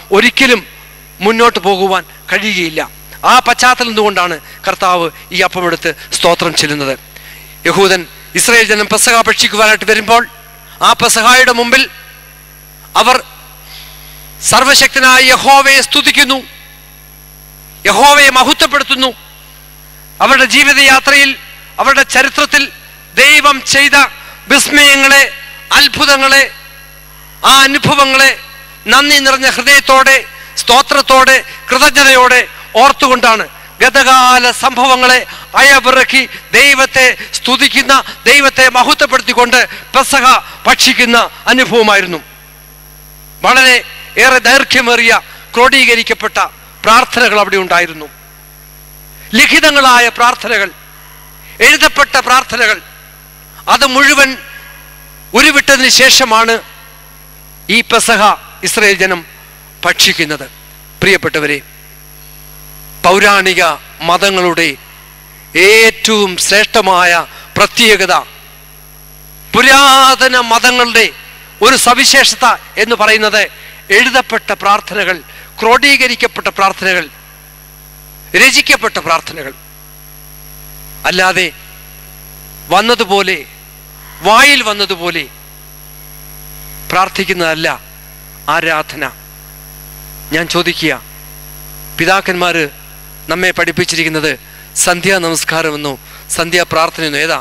ഒരിക്കലും മുന്നോട്ട് പോകുവാൻ കഴിയുകയില്ല ആ പശ്ചാത്തലം നിന്നുകൊണ്ടാണ് കർത്താവ് ഈ അപ്പമെടുത്ത് സ്തോത്രം ചെല്ലുന്നത് യഹൂദൻ ഇസ്രായേൽ ജനം പെസഹ ഭക്ഷിക്കുവാനായിട്ട് വരുമ്പോൾ ആ പെസഹായുടെ മുമ്പിൽ അവർ സർവശക്തനായ യഹോവയെ സ്തുതിക്കുന്നു യഹോവയെ മഹത്വപ്പെടുത്തുന്നു അവരുടെ ജീവിതയാത്രയിൽ അവരുടെ ചരിത്രത്തിൽ ദൈവം ചെയ്ത വിസ്മയങ്ങളെ അത്ഭുതങ്ങളെ ആ അനുഭവങ്ങളെ നന്ദി നിറഞ്ഞ ഹൃദയത്തോടെ സ്തോത്രത്തോടെ കൃതജ്ഞതയോടെ ഓർത്തുകൊണ്ടാണ് ഗതകാല സംഭവങ്ങളെ അയവിറക്കി ദൈവത്തെ സ്തുതിക്കുന്ന ദൈവത്തെ മഹത്വപ്പെടുത്തിക്കൊണ്ട് പെസഹ ഭക്ഷിക്കുന്ന അനുഭവമായിരുന്നു വളരെ ഏറെ ദൈർഘ്യമേറിയ ക്രോഡീകരിക്കപ്പെട്ട പ്രാർത്ഥനകൾ അവിടെ ഉണ്ടായിരുന്നു ലിഖിതങ്ങളായ പ്രാർത്ഥനകൾ എഴുതപ്പെട്ട പ്രാർത്ഥനകൾ അത് മുഴുവൻ ഉരുവിട്ടതിന് ശേഷമാണ് ഈ പെസഹ ഇസ്രയേൽ ജനം ഭക്ഷിക്കുന്നത് പ്രിയപ്പെട്ടവരെ പൗരാണിക മതങ്ങളുടെ ഏറ്റവും ശ്രേഷ്ഠമായ പ്രത്യേകത പുരാതന മതങ്ങളുടെ ഒരു സവിശേഷത എന്ന് പറയുന്നത് എഴുതപ്പെട്ട പ്രാർത്ഥനകൾ ക്രോഡീകരിക്കപ്പെട്ട പ്രാർത്ഥനകൾ രചിക്കപ്പെട്ട പ്രാർത്ഥനകൾ അല്ലാതെ വന്നതുപോലെ വായിൽ വന്നതുപോലെ പ്രാർത്ഥിക്കുന്നതല്ല ആരാധന ഞാൻ ചോദിക്കുക പിതാക്കന്മാർ നമ്മെ പഠിപ്പിച്ചിരിക്കുന്നത് സന്ധ്യാ നമസ്കാരമെന്നോ സന്ധ്യാ പ്രാർത്ഥനയെന്നോ ഏതാ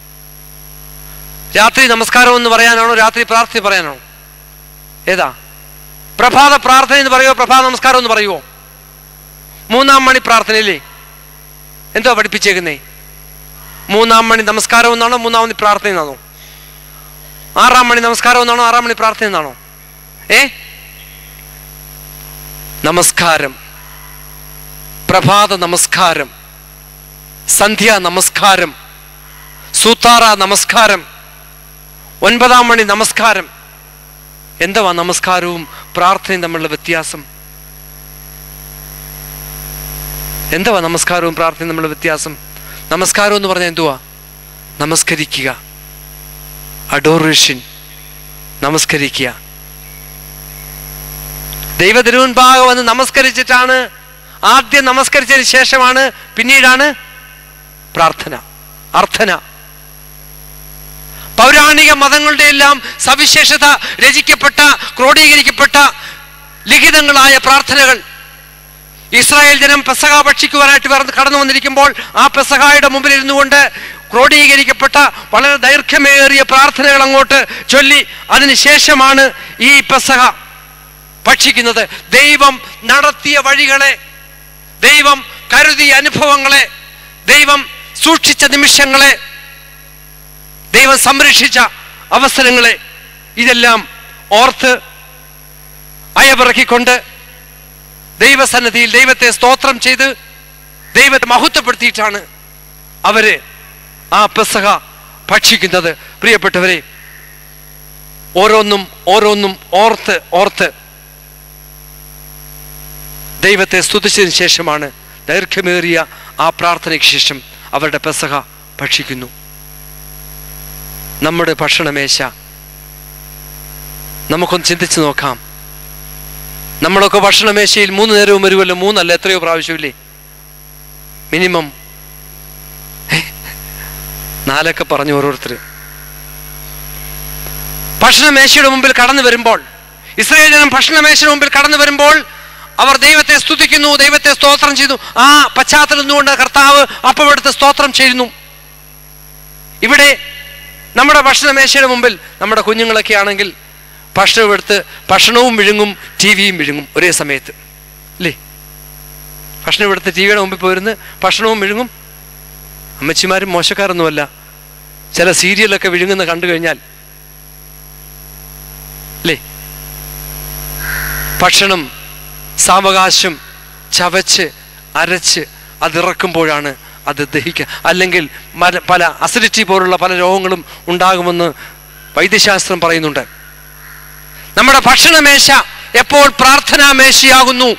രാത്രി നമസ്കാരം എന്ന് പറയാനാണോ രാത്രി പ്രാർത്ഥന പറയാനാണോ ഏതാ പ്രഭാത പ്രാർത്ഥന എന്ന് പറയുമോ പ്രഭാത നമസ്കാരം എന്ന് പറയുമോ മൂന്നാം മണി പ്രാർത്ഥനയില്ലേ എന്തോ പഠിപ്പിച്ചേക്കുന്നേ മൂന്നാം മണി നമസ്കാരം എന്നാണോ മൂന്നാം മണി പ്രാർത്ഥന എന്നാണോ ആറാം മണി നമസ്കാരം എന്നാണോ ആറാം മണി പ്രാർത്ഥന എന്നാണോ ഏ നമസ്കാരം പ്രഭാത നമസ്കാരം സന്ധ്യ നമസ്കാരം സൂത്താറ നമസ്കാരം ഒൻപതാം മണി നമസ്കാരം എന്തുവാ നമസ്കാരവും പ്രാർത്ഥനയും തമ്മിലുള്ള വ്യത്യാസം എന്തുവാ നമസ്കാരവും പ്രാർത്ഥനയും തമ്മിലുള്ള വ്യത്യാസം നമസ്കാരം എന്ന് പറഞ്ഞാൽ എന്തുവാ നമസ്കരിക്കുക അഡോറേഷൻ നമസ്കരിക്കുക ദൈവതിരുവൻപാകെ വന്ന് നമസ്കരിച്ചിട്ടാണ് ആദ്യം നമസ്കരിച്ചതിന് ശേഷമാണ് പിന്നീടാണ് പ്രാർത്ഥന അർത്ഥന പൗരാണിക മതങ്ങളുടെ എല്ലാം സവിശേഷത രചിക്കപ്പെട്ട ക്രോഡീകരിക്കപ്പെട്ട ലിഖിതങ്ങളായ പ്രാർത്ഥനകൾ ഇസ്രായേൽ ജനം പെസഹ ഭക്ഷിക്കുവാനായിട്ട് വേറെ കടന്നു വന്നിരിക്കുമ്പോൾ ആ പെസഹായുടെ മുമ്പിൽ ഇരുന്നു കൊണ്ട് ക്രോഡീകരിക്കപ്പെട്ട വളരെ ദൈർഘ്യമേറിയ പ്രാർത്ഥനകൾ അങ്ങോട്ട് ചൊല്ലി അതിനുശേഷമാണ് ഈ പെസഹ ഭക്ഷിക്കുന്നത് ദൈവം നടത്തിയ വഴികളെ ദൈവം കരുതിയ അനുഭവങ്ങളെ ദൈവം സൂക്ഷിച്ച നിമിഷങ്ങളെ ദൈവം സംരക്ഷിച്ച അവസരങ്ങളെ ഇതെല്ലാം ഓർത്ത് അയവിറക്കിക്കൊണ്ട് ദൈവസന്നിധിയിൽ ദൈവത്തെ സ്തോത്രം ചെയ്ത് ദൈവത്തെ മഹത്വപ്പെടുത്തിയിട്ടാണ് അവര് ആ പെസഹ ഭക്ഷിക്കുന്നത് പ്രിയപ്പെട്ടവരെ ഓരോന്നും ഓരോന്നും ഓർത്ത് ഓർത്ത് ദൈവത്തെ സ്തുതിച്ചതിന് ശേഷമാണ് ദൈർഘ്യമേറിയ ആ പ്രാർത്ഥനയ്ക്ക് ശേഷം അവരുടെ പെസഹ ഭക്ഷിക്കുന്നു നമ്മുടെ ഭക്ഷണമേശ നമുക്കൊന്ന് ചിന്തിച്ചു നോക്കാം നമ്മളൊക്കെ ഭക്ഷണമേശയിൽ മൂന്ന് നേരവും വരുമല്ലോ മൂന്നല്ല എത്രയോ പ്രാവശ്യമില്ലേ മിനിമം നാലൊക്കെ പറഞ്ഞു ഓരോരുത്തർ ഭക്ഷണമേശയുടെ മുമ്പിൽ കടന്നു വരുമ്പോൾ ഇസ്രായേൽ ജനം ഭക്ഷണമേശയുടെ മുമ്പിൽ കടന്നു വരുമ്പോൾ അവർ ദൈവത്തെ സ്തുതിക്കുന്നു ദൈവത്തെ സ്തോത്രം ചെയ്യുന്നു ആ പശ്ചാത്തലം നിന്നുകൊണ്ട് കർത്താവ് അപ്പമെടുത്ത് സ്തോത്രം ചെയ്യുന്നു ഇവിടെ നമ്മുടെ ഭക്ഷണമേശയുടെ മുമ്പിൽ നമ്മുടെ കുഞ്ഞുങ്ങളൊക്കെ ആണെങ്കിൽ ഭക്ഷണം എടുത്ത് ഭക്ഷണവും വിഴുങ്ങും ടി വിയും വിഴുങ്ങും ഒരേ സമയത്ത് അല്ലേ ഭക്ഷണം എടുത്ത് ടി വിയുടെ മുമ്പിൽ പോയിരുന്ന് ഭക്ഷണവും വിഴുങ്ങും അമ്മച്ചിമാരും മോശക്കാരൊന്നുമല്ല ചില സീരിയലൊക്കെ വിഴുങ്ങുന്ന കണ്ടു കഴിഞ്ഞാൽ അല്ലേ ഭക്ഷണം സാവകാശം ചവച്ച് അരച്ച് അതിറക്കുമ്പോഴാണ് അത് ദഹിക്കുക അല്ലെങ്കിൽ മല- പല അസിഡിറ്റി പോലുള്ള പല രോഗങ്ങളും ഉണ്ടാകുമെന്ന് വൈദ്യശാസ്ത്രം പറയുന്നുണ്ട് നമ്മുടെ ഭക്ഷണമേശ എപ്പോൾ പ്രാർത്ഥനാ മേശയാകുന്നു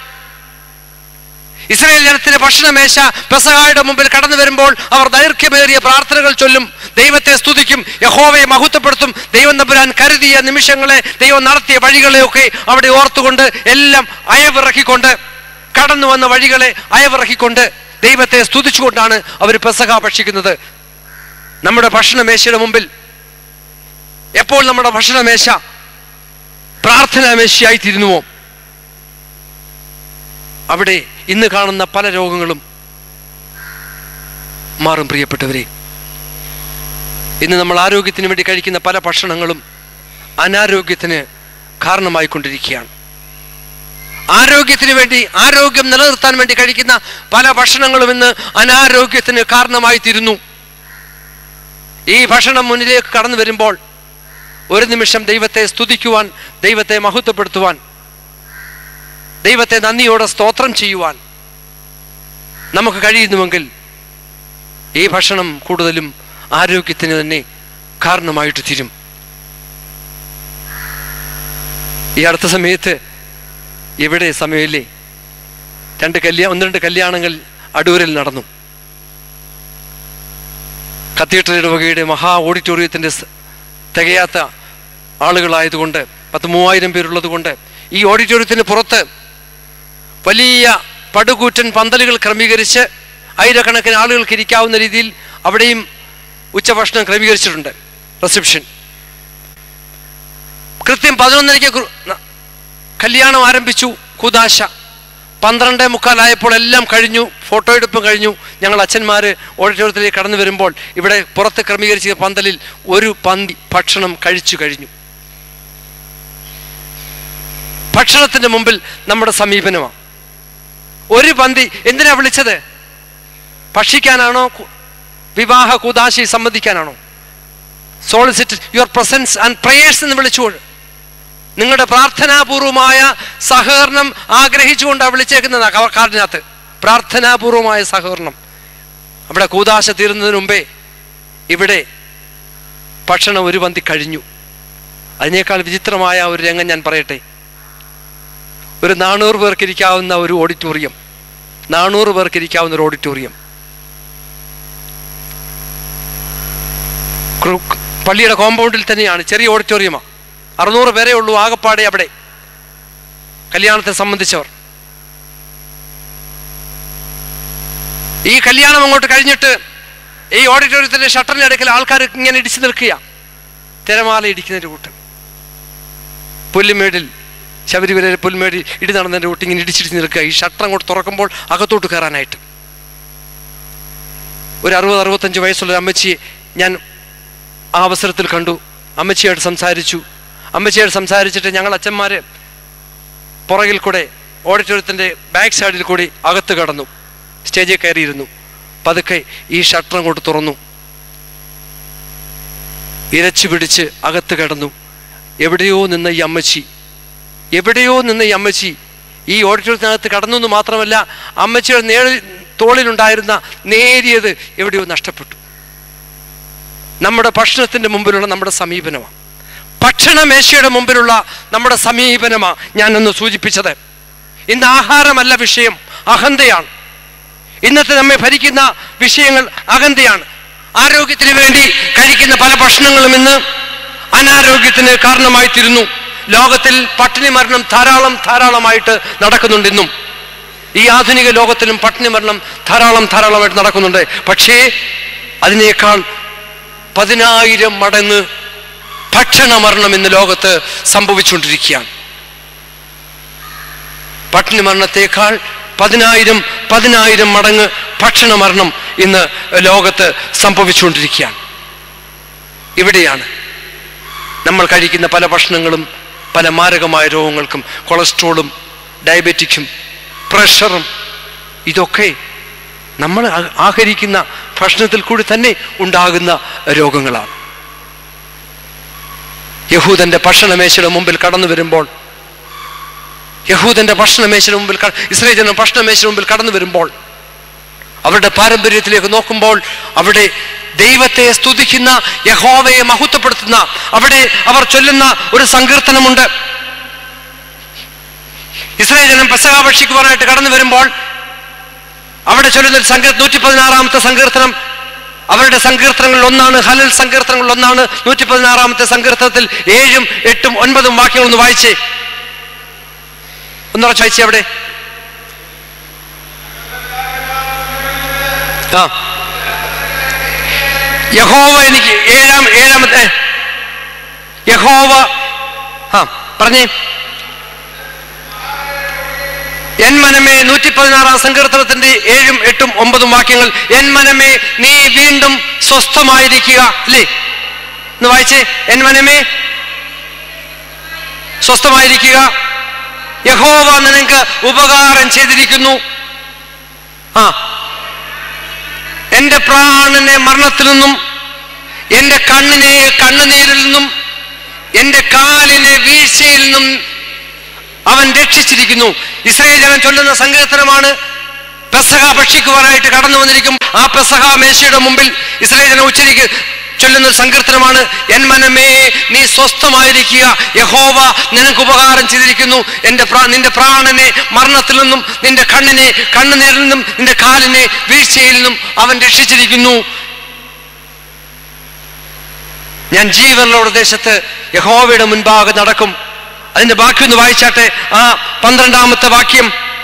ഇസ്രായേൽ ജനത്തിന്റെ ഭക്ഷണമേശ പെസഹായുടെ മുമ്പിൽ കടന്നു വരുമ്പോൾ അവർ ദൈർഘ്യമേറിയ പ്രാർത്ഥനകൾ ചൊല്ലും ദൈവത്തെ സ്തുതിക്കും യഹോവയെ മഹത്വപ്പെടുത്തും ദൈവം തമ്പുരാൻ കരുതിയ നിമിഷങ്ങളെ ദൈവം നടത്തിയ വഴികളെയൊക്കെ അവിടെ ഓർത്തുകൊണ്ട് എല്ലാം അയവിറക്കിക്കൊണ്ട് കടന്നു വന്ന വഴികളെ അയവിറക്കിക്കൊണ്ട് ദൈവത്തെ സ്തുതിച്ചുകൊണ്ടാണ് അവർ പെസക ഭക്ഷിക്കുന്നത് നമ്മുടെ ഭക്ഷണമേശയുടെ മുമ്പിൽ എപ്പോൾ നമ്മുടെ ഭക്ഷണമേശ പ്രാർത്ഥനാ മേശയായി തീരുന്നുവോ അവിടെ ഇന്ന് കാണുന്ന പല രോഗങ്ങളും മാറും പ്രിയപ്പെട്ടവരെ ഇന്ന് നമ്മൾ ആരോഗ്യത്തിന് വേണ്ടി കഴിക്കുന്ന പല ഭക്ഷണങ്ങളും അനാരോഗ്യത്തിന് കാരണമായിക്കൊണ്ടിരിക്കുകയാണ് ആരോഗ്യത്തിന് വേണ്ടി ആരോഗ്യം നിലനിർത്താൻ വേണ്ടി കഴിക്കുന്ന പല ഭക്ഷണങ്ങളും ഇന്ന് അനാരോഗ്യത്തിന് കാരണമായി തീരുന്നു ഈ ഭക്ഷണം മുന്നിലേക്ക് കടന്നു വരുമ്പോൾ ഒരു നിമിഷം ദൈവത്തെ സ്തുതിക്കുവാൻ ദൈവത്തെ മഹത്വപ്പെടുത്തുവാൻ ദൈവത്തെ നന്ദിയോടെ സ്തോത്രം ചെയ്യുവാൻ നമുക്ക് കഴിയുന്നുവെങ്കിൽ ഈ ഭക്ഷണം കൂടുതലും ആരോഗ്യത്തിന് തന്നെ കാരണമായിട്ട് തീരും ഈ അടുത്ത സമയത്ത് ഇവിടെ സമയമില്ലേ രണ്ട് കല്യാ ഒന്ന് രണ്ട് കല്യാണങ്ങൾ അടൂരിൽ നടന്നു കത്തീഡ്രൽ ഇടവകയുടെ മഹാ ഓഡിറ്റോറിയത്തിൻ്റെ സ് തികയാത്ത ആളുകളായതുകൊണ്ട് പത്ത് മൂവായിരം പേരുള്ളത് കൊണ്ട് ഈ ഓഡിറ്റോറിയത്തിന് പുറത്ത് വലിയ പടുകൂറ്റൻ പന്തലുകൾ ക്രമീകരിച്ച് ആയിരക്കണക്കിന് ആളുകൾക്ക് ഇരിക്കാവുന്ന രീതിയിൽ അവിടെയും ഉച്ചഭക്ഷണം ക്രമീകരിച്ചിട്ടുണ്ട് റിസപ്ഷൻ കൃത്യം പതിനൊന്നരയ്ക്ക് കു- ന- കല്യാണം ആരംഭിച്ചു കുദാശ പന്ത്രണ്ടേ മുക്കാലായപ്പോൾ എല്ലാം കഴിഞ്ഞു ഫോട്ടോ എടുപ്പും കഴിഞ്ഞു ഞങ്ങൾ അച്ഛന്മാർ ഓഡിറ്റോറിയത്തിലേക്ക് കടന്നു വരുമ്പോൾ ഇവിടെ പുറത്ത് ക്രമീകരിച്ച പന്തലിൽ ഒരു പന്തി ഭക്ഷണം കഴിച്ചു കഴിഞ്ഞു ഭക്ഷണത്തിന്റെ മുമ്പിൽ നമ്മുടെ സമീപനമാണ് ഒരു പന്തി എന്തിനാ വിളിച്ചത് ഭക്ഷിക്കാനാണോ കു- വിവാഹ കുദാശി സംബന്ധിക്കാനാണോ solicit your presence and prayers എന്ന് വിളിച്ചുകൊണ്ട് നിങ്ങളുടെ പ്രാർത്ഥനാപൂർവമായ സഹകരണം ആഗ്രഹിച്ചുകൊണ്ടാണ് വിളിച്ചേക്കുന്നത് കാർഡിനകത്ത് പ്രാർത്ഥനാപൂർവമായ സഹകരണം അവിടെ കൂതാശ തീരുന്നതിന് മുമ്പേ ഇവിടെ ഭക്ഷണം ഒരു പന്തി കഴിഞ്ഞു അതിനേക്കാൾ വിചിത്രമായ ഒരു രംഗം ഞാൻ പറയട്ടെ ഒരു നാനൂറ് പേർക്ക് ഇരിക്കാവുന്ന ഒരു ഓഡിറ്റോറിയം നാനൂറ് പേർക്ക് ഇരിക്കാവുന്ന ഒരു ഓഡിറ്റോറിയം ക്രു- പള്ളിയുടെ കോമ്പൗണ്ടിൽ തന്നെയാണ് ചെറിയ ഓഡിറ്റോറിയമാണ് അറുന്നൂറ് പേരേ ഉള്ളൂ ആകപ്പാടെ അവിടെ കല്യാണത്തെ സംബന്ധിച്ചവർ ഈ കല്യാണം അങ്ങോട്ട് കഴിഞ്ഞിട്ട് ഈ ഓഡിറ്റോറിയത്തിന്റെ ഷട്ടറിന്റെ അടുക്കൽ ആൾക്കാർ ഇങ്ങനെ ഇടിച്ചു നിൽക്കുക തിരമാല ഇടിക്കുന്നതിന്റെ കൂട്ടം പുല്ലുമേടിൽ ശബരിമല പുൽമേടിൽ ഇടി നടന്നതിന്റെ കൂട്ടി ഇങ്ങനെ ഇടിച്ചിടിച്ച് നിൽക്കുക ഈ ഷട്ടർ അങ്ങോട്ട് തുറക്കുമ്പോൾ അകത്തോട്ട് കയറാനായിട്ട് ഒരു അറുപത് അറുപത്തഞ്ച് വയസ്സുള്ള ഒരു അമ്മച്ചിയെ ഞാൻ ആ അവസരത്തിൽ കണ്ടു അമ്മച്ചിയായിട്ട് സംസാരിച്ചു അമ്മച്ചിയായിട്ട് സംസാരിച്ചിട്ട് ഞങ്ങൾ അച്ഛന്മാർ പുറകിൽ കൂടെ ഓഡിറ്റോറിയത്തിൻ്റെ ബാക്ക് സൈഡിൽ കൂടി അകത്ത് കടന്നു സ്റ്റേജിൽ കയറിയിരുന്നു പതുക്കെ ഈ ഷട്ടർ അങ്ങോട്ട് തുറന്നു ഇരച്ചു പിടിച്ച് അകത്ത് കിടന്നു എവിടെയോ നിന്ന ഈ അമ്മച്ചി എവിടെയോ നിന്ന ഈ അമ്മച്ചി ഈ ഓഡിറ്റോറിയത്തിനകത്ത് കടന്നു എന്ന് മാത്രമല്ല അമ്മച്ചിയുടെ നേളിൽ തോളിലുണ്ടായിരുന്ന നേരിയത് എവിടെയോ നഷ്ടപ്പെട്ടു നമ്മുടെ ഭക്ഷണത്തിൻ്റെ മുമ്പിലുള്ള നമ്മുടെ സമീപനമാണ് ഭക്ഷണമേശയുടെ മുമ്പിലുള്ള നമ്മുടെ സമീപനമാണ് ഞാനൊന്ന് സൂചിപ്പിച്ചത് ഇന്ന് ആഹാരമല്ല വിഷയം അഹന്തയാണ് ഇന്നത്തെ നമ്മെ ഭരിക്കുന്ന വിഷയങ്ങൾ അഹന്തയാണ് ആരോഗ്യത്തിന് വേണ്ടി കഴിക്കുന്ന പല ഭക്ഷണങ്ങളും ഇന്ന് അനാരോഗ്യത്തിന് കാരണമായി തീരുന്നു ലോകത്തിൽ പട്ടിണി മരണം ധാരാളം ധാരാളമായിട്ട് നടക്കുന്നുണ്ട് ഇന്നും ഈ ആധുനിക ലോകത്തിലും പട്ടിണി മരണം ധാരാളം ധാരാളമായിട്ട് നടക്കുന്നുണ്ട് പക്ഷേ അതിനേക്കാൾ പതിനായിരം മടങ്ങ് ഭക്ഷണ മരണം ഇന്ന് ലോകത്ത് സംഭവിച്ചുകൊണ്ടിരിക്കുകയാണ് പട്ടിണി മരണത്തേക്കാൾ പതിനായിരം പതിനായിരം മടങ്ങ് ഭക്ഷണ മരണം ഇന്ന് ലോകത്ത് സംഭവിച്ചുകൊണ്ടിരിക്കുകയാണ് ഇവിടെയാണ് നമ്മൾ കഴിക്കുന്ന പല ഭക്ഷണങ്ങളും പല മാരകമായ രോഗങ്ങൾക്കും കൊളസ്ട്രോളും ഡയബറ്റിക്കും പ്രഷറും ഇതൊക്കെ നമ്മൾ ആ- ആഹരിക്കുന്ന ഭക്ഷണത്തിൽ കൂടി തന്നെ ഉണ്ടാകുന്ന രോഗങ്ങളാണ് യഹൂദന്റെ ഭക്ഷണമേശയുടെ മുമ്പിൽ കടന്നു വരുമ്പോൾ യഹൂദന്റെ ഭക്ഷണമേശയുടെ മുമ്പിൽ ക- ഇസ്രായേൽ ജനം ഭക്ഷണമേശയുടെ മുമ്പിൽ കടന്നു വരുമ്പോൾ അവരുടെ പാരമ്പര്യത്തിലേക്ക് നോക്കുമ്പോൾ അവിടെ ദൈവത്തെ സ്തുതിക്കുന്ന യഹോവയെ മഹത്വപ്പെടുത്തുന്ന അവിടെ അവർ ചൊല്ലുന്ന ഒരു സങ്കീർത്തനമുണ്ട് ഇസ്രായേൽ ജനം പെസഹ ഭക്ഷിക്കുവാനായിട്ട് കടന്നു വരുമ്പോൾ അവിടെ ചൊല്ലുന്ന ഒരു സങ്കീർ നൂറ്റി പതിനാറാമത്തെ സങ്കീർത്തനം അവരുടെ സങ്കീർത്തനങ്ങളിൽ ഒന്നാണ് ഹലൽ സങ്കീർത്തനങ്ങളിൽ ഒന്നാണ് നൂറ്റി പതിനാറാമത്തെ സങ്കീർത്തനത്തിൽ ഏഴും എട്ടും ഒൻപതും വാക്യങ്ങൾ ഒന്ന് വായിച്ചേ ഒന്നുറച്ച് വായിച്ചേ അവിടെ ആ യഹോവ എനിക്ക് ഏഴാം ഏഴാമത്തെ യഹോവ ആ പറഞ്ഞേ എൻ മനമേ നൂറ്റി പതിനാറാം സങ്കീർത്തനത്തിന്റെ ഏഴും എട്ടും ഒമ്പതും വാക്യങ്ങൾ എൻ മനമേ നീ വീണ്ടും സ്വസ്ഥമായിരിക്കുക അല്ലേ എന്ന് വായിച്ചേ എൻ മനമേ സ്വസ്ഥമായിരിക്കുക യഹോവ നിനക്ക് ഉപകാരം ചെയ്തിരിക്കുന്നു ആ എന്റെ പ്രാണനെ മരണത്തിൽ നിന്നും എന്റെ കണ്ണിനെ കണ്ണുനീരിൽ നിന്നും എന്റെ കാലിനെ വീഴ്ചയിൽ നിന്നും അവൻ രക്ഷിച്ചിരിക്കുന്നു ഇസ്രയേൽ ജനം ചൊല്ലുന്ന സങ്കീർത്തനമാണ് പെസഹ ഭക്ഷിക്കുവാനായിട്ട് കടന്നു വന്നിരിക്കും ആ പെസഹ മേശയുടെ മുമ്പിൽ ഇസ്രയേൽ ജനം ഉച്ചരിക്ക് ചൊല്ലുന്ന ഒരു സങ്കീർത്തനമാണ് എൻ മനമേ നീ സ്വസ്ഥമായിരിക്കുക യഹോവ നിനക്ക് ഉപകാരം ചെയ്തിരിക്കുന്നു എന്റെ പ്രാ നിന്റെ പ്രാണനെ മരണത്തിൽ നിന്നും നിന്റെ കണ്ണിനെ കണ്ണുനീരിൽ നിന്നും നിന്റെ കാലിനെ വീഴ്ചയിൽ നിന്നും അവൻ രക്ഷിച്ചിരിക്കുന്നു ഞാൻ ജീവനുള്ള ദേശത്ത് യഹോവയുടെ മുൻപാകെ നടക്കും അതിന്റെ ബാക്കി ഒന്ന് വായിച്ചാട്ടെ ആ പന്ത്രണ്ടാമത്തെ വാക്യം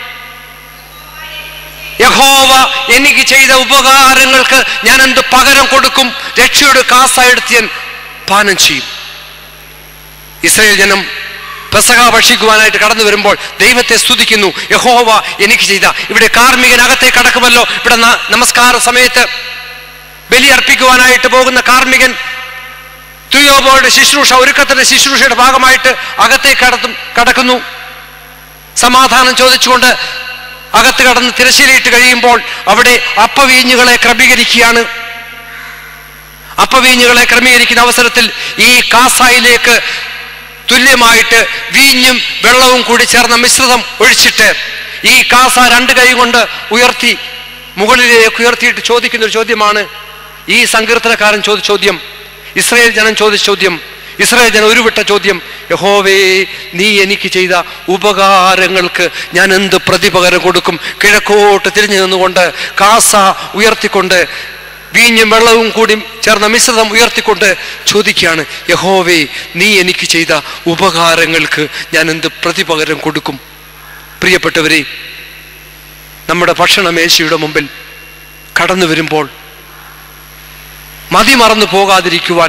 യഹോവ എനിക്ക് ചെയ്ത ഉപകാരങ്ങൾക്ക് ഞാൻ എന്ത് പകരം കൊടുക്കും രക്ഷയുടെ കാസ എടുത്ത് ഞാൻ പാനം ചെയ്യും ഇസ്രയേൽ ജനം പെസഹ ഭക്ഷിക്കുവാനായിട്ട് കടന്നു വരുമ്പോൾ ദൈവത്തെ സ്തുതിക്കുന്നു യഹോവ എനിക്ക് ചെയ്ത ഇവിടെ കാർമികൻ അകത്തെ കടക്കുമല്ലോ ഇവിടെ ന- നമസ്കാര സമയത്ത് ബലി അർപ്പിക്കുവാനായിട്ട് പോകുന്ന കാർമികൻ തുയോബോയുടെ ശുശ്രൂഷ ഒരുക്കത്തിന്റെ ശുശ്രൂഷയുടെ ഭാഗമായിട്ട് അകത്തേക്ക് കടത്തും കടക്കുന്നു സമാധാനം ചോദിച്ചുകൊണ്ട് അകത്ത് കടന്ന് തിരശ്ശീലയിട്ട് കഴിയുമ്പോൾ അവിടെ അപ്പവീഞ്ഞുകളെ ക്രമീകരിക്കുകയാണ് അപ്പവീഞ്ഞുകളെ ക്രമീകരിക്കുന്ന അവസരത്തിൽ ഈ കാസായിലേക്ക് തുല്യമായിട്ട് വീഞ്ഞും വെള്ളവും കൂടി ചേർന്ന മിശ്രിതം ഒഴിച്ചിട്ട് ഈ കാസ രണ്ട് കൈ കൊണ്ട് ഉയർത്തി മുകളിലേക്ക് ഉയർത്തിയിട്ട് ചോദിക്കുന്ന ഒരു ചോദ്യമാണ് ഈ സങ്കീർത്തനക്കാരൻ ചോദിച്ച ചോദ്യം ഇസ്രയേൽ ജനം ചോദിച്ച ചോദ്യം ഇസ്രയേൽ ജനം ഉരുവിട്ട ചോദ്യം യഹോവേ നീ എനിക്ക് ചെയ്ത ഉപകാരങ്ങൾക്ക് ഞാൻ എന്ത് പ്രതിപകരം കൊടുക്കും കിഴക്കോട്ട് തിരിഞ്ഞു നിന്നുകൊണ്ട് കാസ ഉയർത്തിക്കൊണ്ട് വീഞ്ഞും വെള്ളവും കൂടി ചേർന്ന മിശ്രിതം ഉയർത്തിക്കൊണ്ട് ചോദിക്കുകയാണ് യഹോവേ നീ എനിക്ക് ചെയ്ത ഉപകാരങ്ങൾക്ക് ഞാൻ എന്ത് പ്രതിപകരം കൊടുക്കും പ്രിയപ്പെട്ടവരെ നമ്മുടെ ഭക്ഷണമേശയുടെ മുമ്പിൽ കടന്നു വരുമ്പോൾ മതിമറന്നു പോകാതിരിക്കുവാൻ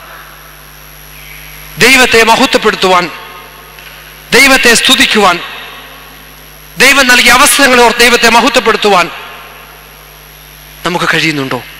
ദൈവത്തെ മഹത്വപ്പെടുത്തുവാൻ ദൈവത്തെ സ്തുതിക്കുവാൻ ദൈവം നൽകിയ അവസരങ്ങളെ ഓർത്ത് ദൈവത്തെ മഹത്വപ്പെടുത്തുവാൻ നമുക്ക് കഴിയുന്നുണ്ടോ